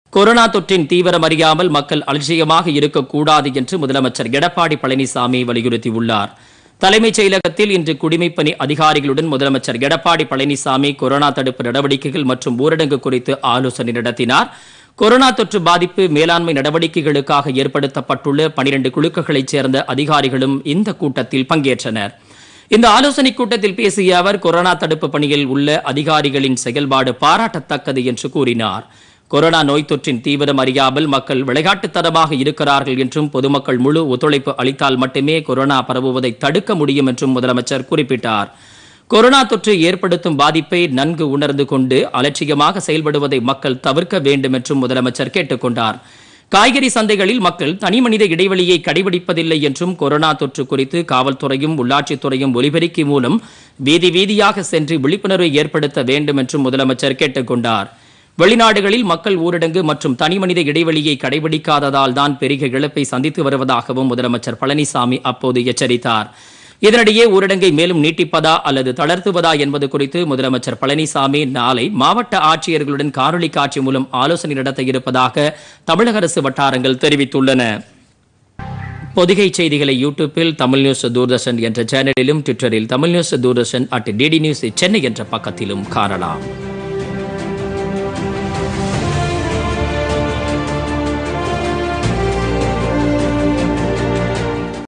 corona தொற்றின் தீவிரம் அறியாமல் மக்கள் அலட்சியமாக இருக்கக்கூடாது என்று முதலமைச்சர் எடப்பாடி பழனிசாமி வலியுறுத்தியுள்ளார் தலைமைச் செயலகத்தில் இன்று குடிமைப்பணி அதிகாரிகளுடன் முதலமைச்சர் எடப்பாடி பழனிசாமி கொரோனா தடுப்பு நடவடிக்கைகள் மற்றும் ஊரடங்கு குறித்து ஆலோசனை நடத்தினார் கொரோனா தொற்று பாதிப்பு மேலாண்மை நடவடிக்கைகளுக்காக ஏற்படுத்தப்பட்டுள்ள பனிரெண்டு குழுக்களைச் சேர்ந்த அதிகாரிகளும் இந்த கூட்டத்தில் பங்கேற்றனர் இந்த ஆலோசனைக் கூட்டத்தில் பேசிய அவர் கொரோனா தடுப்பு பணியில் உள்ள அதிகாரிகளின் செயல்பாடு பாராட்டத்தக்கது என்று கூறினார் கொரோனா நோய் தொற்றின் தீவிரம் அறியாமல் மக்கள் விளையாட்டுத்தனமாக இருக்கிறார்கள் என்றும் பொதுமக்கள் முழு ஒத்துழைப்பு அளித்தால் மட்டுமே கொரோனா பரவுவதை தடுக்க முடியும் என்றும் முதலமைச்சர் குறிப்பிட்டார் கொரோனா தொற்று ஏற்படுத்தும் பாதிப்பை நன்கு உணர்ந்து கொண்டு அலட்சியமாக செயல்படுவதை மக்கள் தவிர்க்க வேண்டும் என்றும் முதலமைச்சர் கேட்டுக்கொண்டார் காய்கறி சந்தைகளில் மக்கள் தனிமனித இடைவெளியை கடைபிடிப்பதில்லை என்றும் கொரோனா தொற்று குறித்து காவல்துறையும் உள்ளாட்சித்துறையும் ஒலிபெருக்கி மூலம் வீதி வீதியாக சென்று விழிப்புணர்வை ஏற்படுத்த வேண்டும் என்றும் முதலமைச்சர் கேட்டுக்கொண்டார் வெளிநாடுகளில் மக்கள் ஊரடங்கு மற்றும் தனிமனித இடைவெளியை கடைபிடிக்காததால் தான் பெரிய இழப்பை சந்தித்து வருவதாகவும் முதலமைச்சர் பழனிசாமி அப்போது எச்சரித்தார் இதனிடையே ஊரடங்கை மேலும் நீட்டிப்பதா அல்லது தளர்த்துவதா என்பது குறித்து முதலமைச்சர் பழனிசாமி நாளை மாவட்ட ஆட்சியர்களுடன் காணொலி காட்சி மூலம் ஆலோசனை நடத்த இருப்பதாக தமிழக அரசு வட்டாரங்கள் தெரிவித்துள்ளன பொதிகை செய்திகளை யூடியூப்பில் தமிழ் நியூஸ் தூர்தர்ஷன் என்ற சேனலிலும் ட்விட்டரில் Tamil news Doordarshan at DD news Chennai என்ற பக்கத்திலும் காணலாம்